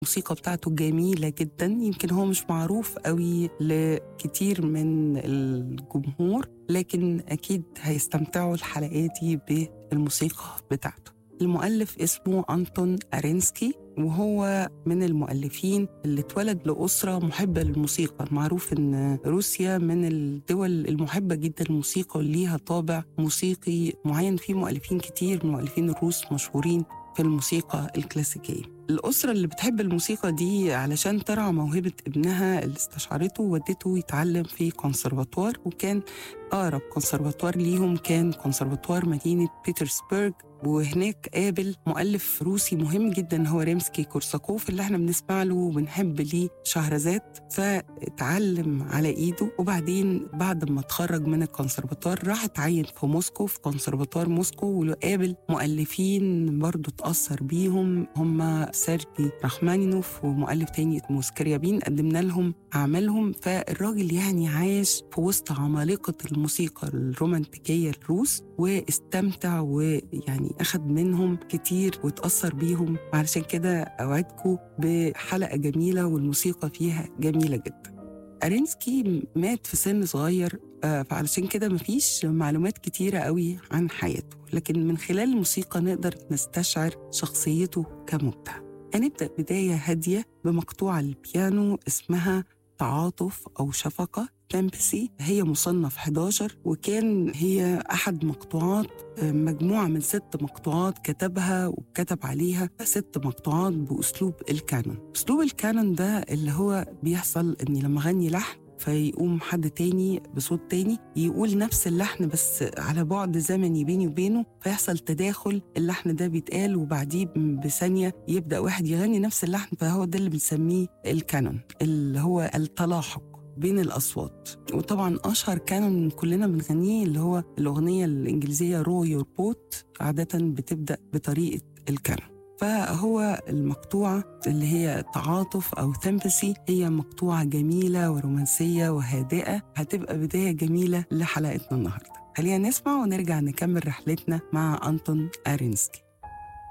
الموسيقى بتاعته جميلة جدا يمكن هو مش معروف قوي لكتير من الجمهور لكن أكيد هيستمتعوا الحلقات دي بالموسيقى بتاعته المؤلف اسمه أنتون أرينسكي وهو من المؤلفين اللي اتولد لأسرة محبة للموسيقى معروف إن روسيا من الدول المحبة جدا للموسيقى وليها طابع موسيقي معين في مؤلفين كتير من المؤلفين الروس مشهورين في الموسيقى الكلاسيكية الأسرة اللي بتحب الموسيقى دي علشان ترعى موهبة ابنها اللي استشعرته ودته يتعلم في كونسرفاتوار وكان أقرب كونسرفاتوار ليهم كان كونسرفاتوار مدينة بيترسبرغ وهناك قابل مؤلف روسي مهم جدا هو ريمسكي كورساكوف اللي احنا بنسمع له وبنحب ليه شهرزاد فتعلم على ايده وبعدين بعد ما اتخرج من الكونسرفاتوار راح اتعين في موسكو في كونسرفاتوار موسكو وقابل مؤلفين برضه اتأثر بيهم هم سيرجي رحمانينوف ومؤلف تاني اسمه سكريابين قدمنا لهم أعمالهم فالراجل يعني عاش في وسط عمالقة الموسيقى الرومانتيكية الروس واستمتع ويعني أخد منهم كتير وتأثر بيهم وعلشان كده أوعدكم بحلقة جميلة والموسيقى فيها جميلة جدا أرينسكي مات في سن صغير فعلشان كده مفيش معلومات كتيرة قوي عن حياته لكن من خلال الموسيقى نقدر نستشعر شخصيته كمبدع هنبدأ بداية هادية بمقطوعة البيانو اسمها تعاطف أو شفقة تمبسي هي مصنف 11 وكان هي أحد مقطوعات مجموعة من ست مقطوعات كتبها وكتب عليها ست مقطوعات بأسلوب الكانون أسلوب الكانون ده اللي هو بيحصل أني لما أغني لحن فيقوم حد تاني بصوت تاني يقول نفس اللحن بس على بعد زمني بيني وبينه فيحصل تداخل اللحن ده بيتقال وبعديه بثانية يبدأ واحد يغني نفس اللحن فهو ده اللي بنسميه الكانون اللي هو التلاحق بين الأصوات وطبعا أشهر كانون كلنا بنغنيه اللي هو الأغنية الإنجليزية رو يور بوت عادة بتبدأ بطريقة الكانون فهو المقطوعة اللي هي تعاطف أو ثمبسي هي مقطوعة جميلة ورومانسية وهادئة هتبقى بداية جميلة لحلقتنا النهاردة خلينا نسمع ونرجع نكمل رحلتنا مع أنتون أرينسكي